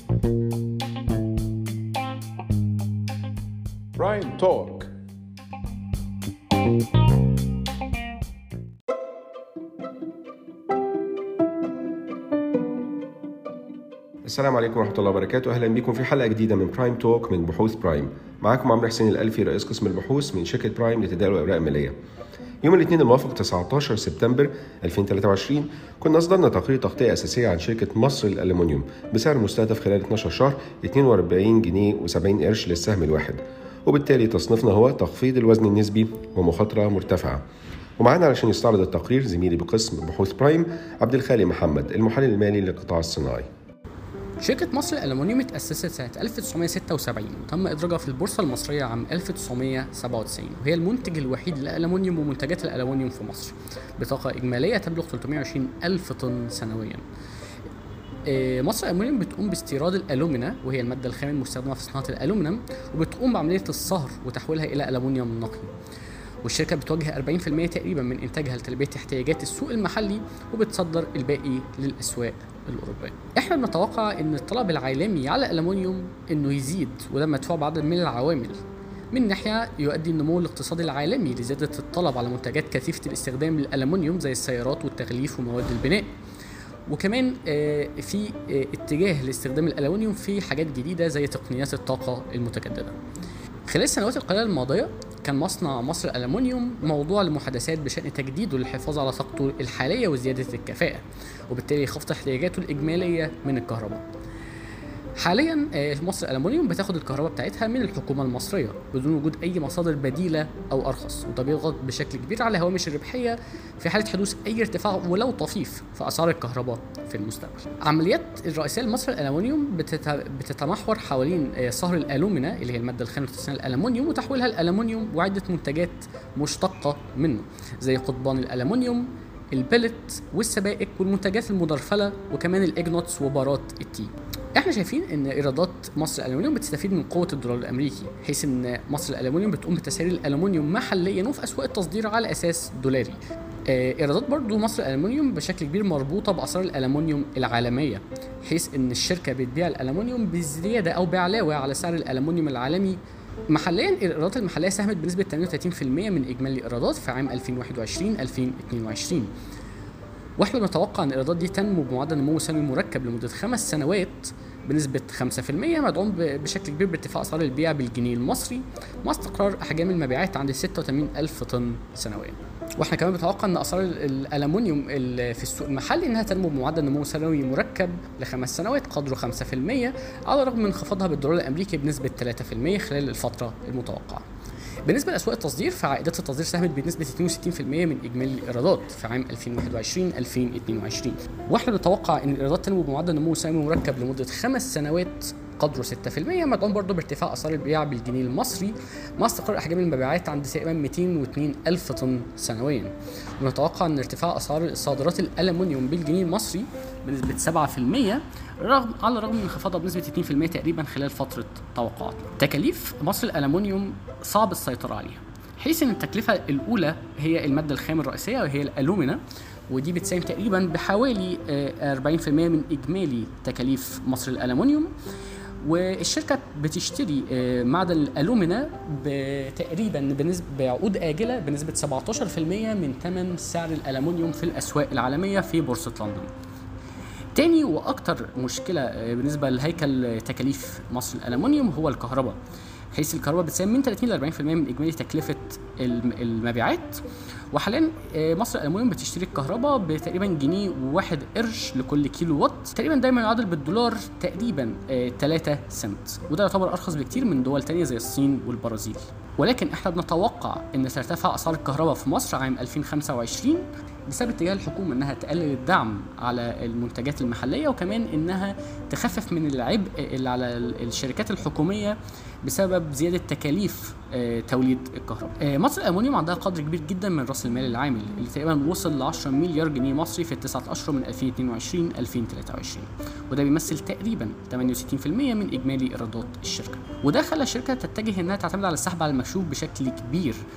برايم توك السلام عليكم ورحمة الله وبركاته، أهلا بكم في حلقة جديدة من برايم توك من بحوث برايم. معاكم عمرو حسين الألفي رئيس قسم البحوث من شركة برايم لتداول الأوراق المالية. يوم الاثنين الموافق 19 سبتمبر 2023 كنا أصدرنا تقرير تغطية أساسية عن شركة مصر للألمنيوم بسعر مستهدف خلال 12 شهر 42 جنيه و70 قرش للسهم الواحد وبالتالي تصنيفنا هو تخفيض الوزن النسبي ومخاطرة مرتفعة ومعانا علشان يستعرض التقرير زميلي بقسم بحوث برايم عبد الخالق محمد المحلل المالي للقطاع الصناعي شركة مصر الألمنيوم اتأسست سنة 1976 وتم إدراجها في البورصة المصرية عام 1997 وهي المنتج الوحيد للألمنيوم ومنتجات الألمنيوم في مصر بطاقة إجمالية تبلغ 320 ألف طن سنويا آه، مصر الألمنيوم بتقوم باستيراد الألومنا وهي المادة الخام المستخدمة في صناعة الألومنيوم وبتقوم بعملية الصهر وتحويلها إلى ألمنيوم نقي والشركة بتوجه 40% تقريبا من إنتاجها لتلبية احتياجات السوق المحلي وبتصدر الباقي للأسواق الأوروبية. إحنا بنتوقع إن الطلب العالمي على الألمنيوم إنه يزيد وده مدفوع بعدد من العوامل. من ناحية يؤدي النمو الاقتصادي العالمي لزيادة الطلب على منتجات كثيفة الاستخدام للألمنيوم زي السيارات والتغليف ومواد البناء. وكمان آه، في آه، اتجاه لاستخدام الألمنيوم في حاجات جديدة زي تقنيات الطاقة المتجددة. خلال السنوات القليلة الماضية كان مصنع مصر الألمنيوم موضوع لمحادثات بشأن تجديده للحفاظ على طاقته الحالية وزيادة الكفاءة وبالتالي خفض احتياجاته الإجمالية من الكهرباء حاليا آه، مصر الألمنيوم بتاخد الكهرباء بتاعتها من الحكومة المصرية بدون وجود أي مصادر بديلة أو أرخص وده بيضغط بشكل كبير على هوامش الربحية في حالة حدوث أي ارتفاع ولو طفيف في أسعار الكهرباء في المستقبل. عمليات الرئيسية لمصر الألمنيوم بتت- بتتمحور حوالين آه، صهر الألومنا اللي هي المادة الخام لتصنيع الألمنيوم وتحويلها الألمنيوم وعدة منتجات مشتقة منه زي قضبان الألمنيوم البلت والسبائك والمنتجات المدرفلة وكمان الإجنوتس وبارات التي احنا شايفين ان ايرادات مصر الالومنيوم بتستفيد من قوه الدولار الامريكي حيث ان مصر الالومنيوم بتقوم بتسعير الالومنيوم محليا وفي اسواق التصدير على اساس دولاري آه، ايرادات برضو مصر الالومنيوم بشكل كبير مربوطه باسعار الالومنيوم العالميه حيث ان الشركه بتبيع الالومنيوم بزياده او بعلاوه على سعر الالومنيوم العالمي محليا الايرادات المحليه ساهمت بنسبه 38% من اجمالي الايرادات في عام 2021 2022 واحنا بنتوقع ان الايرادات دي تنمو بمعدل نمو سنوي مركب لمده خمس سنوات بنسبة 5% مدعوم ب- بشكل كبير بارتفاع أسعار البيع بالجنيه المصري مع استقرار أحجام المبيعات عند 86 ألف طن سنويا واحنا كمان بنتوقع ان اسعار ال- الالومنيوم ال- في السوق المحلي انها تنمو بمعدل نمو سنوي مركب لخمس سنوات قدره 5% على الرغم من انخفاضها بالدولار الامريكي بنسبه 3% خلال الفتره المتوقعه. بالنسبه لاسواق التصدير فعائدات التصدير ساهمت بنسبه 62% من اجمالي الايرادات في عام 2021 2022 واحنا بنتوقع ان الايرادات تنمو بمعدل نمو سنوي مركب لمده خمس سنوات قدره 6% مدعوم برضه بارتفاع اسعار البيع بالجنيه المصري مع استقرار احجام المبيعات عند تقريبا 202 الف طن سنويا ونتوقع ان ارتفاع اسعار صادرات الالومنيوم بالجنيه المصري بنسبه 7% رغم على الرغم من انخفاضها بنسبه 60% تقريبا خلال فتره توقعاتنا. تكاليف مصر الالومنيوم صعب السيطره عليها. حيث ان التكلفه الاولى هي الماده الخام الرئيسيه وهي الالومنا ودي بتساهم تقريبا بحوالي آه، 40% من اجمالي تكاليف مصر الالومنيوم والشركه بتشتري آه، معدن الالومنا تقريبا بنسبه بعقود اجله بنسبه 17% من ثمن سعر الالومنيوم في الاسواق العالميه في بورصه لندن. تاني واكتر مشكله آه، بالنسبه لهيكل تكاليف مصر الالومنيوم هو الكهرباء حيث الكهرباء بتساهم من 30 ل 40% من اجمالي تكلفه الم- المبيعات وحاليا آه، مصر الالومنيوم بتشتري الكهرباء بتقريبا جنيه وواحد قرش لكل كيلو وات تقريبا دايما يعادل بالدولار تقريبا 3 سنت وده يعتبر ارخص بكتير من دول تانية زي الصين والبرازيل ولكن احنا بنتوقع ان ترتفع اسعار الكهرباء في مصر عام 2025 بسبب اتجاه الحكومه انها تقلل الدعم على المنتجات المحليه وكمان انها تخفف من العبء اللي على ال- الشركات الحكوميه بسبب زياده تكاليف آه، توليد الكهرباء. آه، مصر الالومنيوم عندها قدر كبير جدا من راس المال العامل اللي تقريبا وصل ل 10 مليار جنيه مصري في التسعة اشهر من 2022 2023 وده بيمثل تقريبا 68% من اجمالي ايرادات الشركه وده خلى الشركه تتجه انها تعتمد على السحب على المكشوف بشكل كبير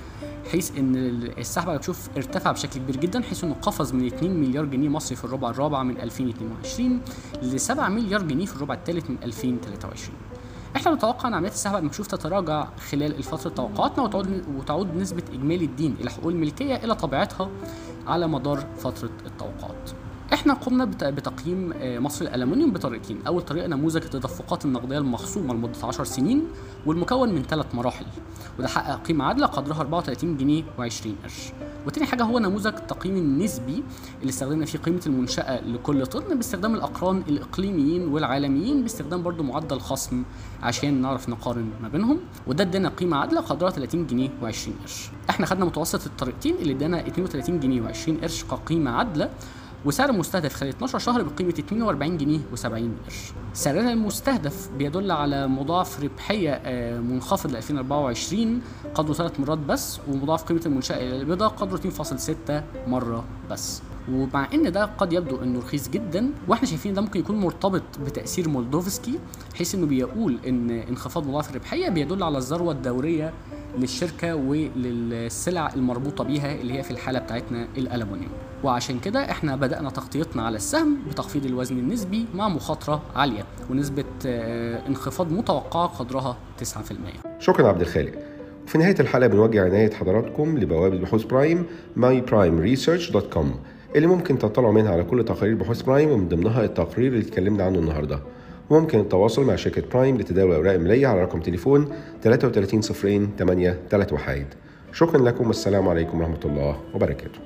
حيث ان السحب على بتشوف ارتفع بشكل كبير جدا حيث انه قفز من 2 مليار جنيه مصري في الربع الرابع من 2022 ل 7 مليار جنيه في الربع الثالث من 2023 احنا نتوقع ان عمليات السحب على المكشوف تتراجع خلال الفتره توقعاتنا وتعود وتعود نسبه اجمالي الدين الى حقوق الملكيه الى طبيعتها على مدار فتره التوقعات احنا قمنا بتقييم مصر الالومنيوم بطريقتين اول طريقه نموذج التدفقات النقديه المخصومه لمده 10 سنين والمكون من ثلاث مراحل وده حقق قيمه عادله قدرها 34 جنيه و20 قرش وتاني حاجه هو نموذج التقييم النسبي اللي استخدمنا فيه قيمه المنشاه لكل طن باستخدام الاقران الاقليميين والعالميين باستخدام برضو معدل خصم عشان نعرف نقارن ما بينهم وده ادانا قيمه عادله قدرها 30 جنيه و20 قرش احنا خدنا متوسط الطريقتين اللي ادانا 32 جنيه و20 قرش كقيمه عادله وسعر المستهدف خلال 12 شهر بقيمة 42 جنيه و70 قرش. سعرنا المستهدف بيدل على مضاعف ربحية منخفض ل 2024 قدره ثلاث مرات بس ومضاعف قيمة المنشأة إلى البيضة قدره 2.6 مرة بس. ومع ان ده قد يبدو انه رخيص جدا واحنا شايفين ده ممكن يكون مرتبط بتاثير مولدوفسكي حيث انه بيقول ان انخفاض مضاعف الربحيه بيدل على الذروه الدوريه للشركه وللسلع المربوطه بيها اللي هي في الحاله بتاعتنا الالومنيوم وعشان كده احنا بدانا تغطيتنا على السهم بتخفيض الوزن النسبي مع مخاطره عاليه ونسبه انخفاض متوقعه قدرها 9% شكرا عبد الخالق وفي نهايه الحلقه بنوجه عنايه حضراتكم لبوابه بحوث برايم myprimeresearch.com اللي ممكن تطلعوا منها على كل تقارير بحوث برايم ومن ضمنها التقرير اللي اتكلمنا عنه النهارده وممكن التواصل مع شركة برايم لتداول الأوراق المالية على رقم تليفون 33 صفرين 8 3 وحيد شكرا لكم والسلام عليكم ورحمة الله وبركاته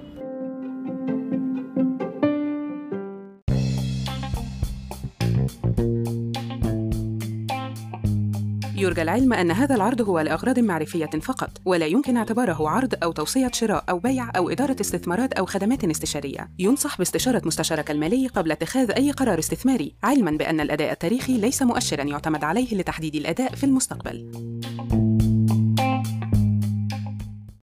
يرجى العلم أن هذا العرض هو لأغراض معرفية فقط ولا يمكن اعتباره عرض أو توصية شراء أو بيع أو إدارة استثمارات أو خدمات استشارية ينصح باستشارة مستشارك المالي قبل اتخاذ أي قرار استثماري علما بأن الأداء التاريخي ليس مؤشرا يعتمد عليه لتحديد الأداء في المستقبل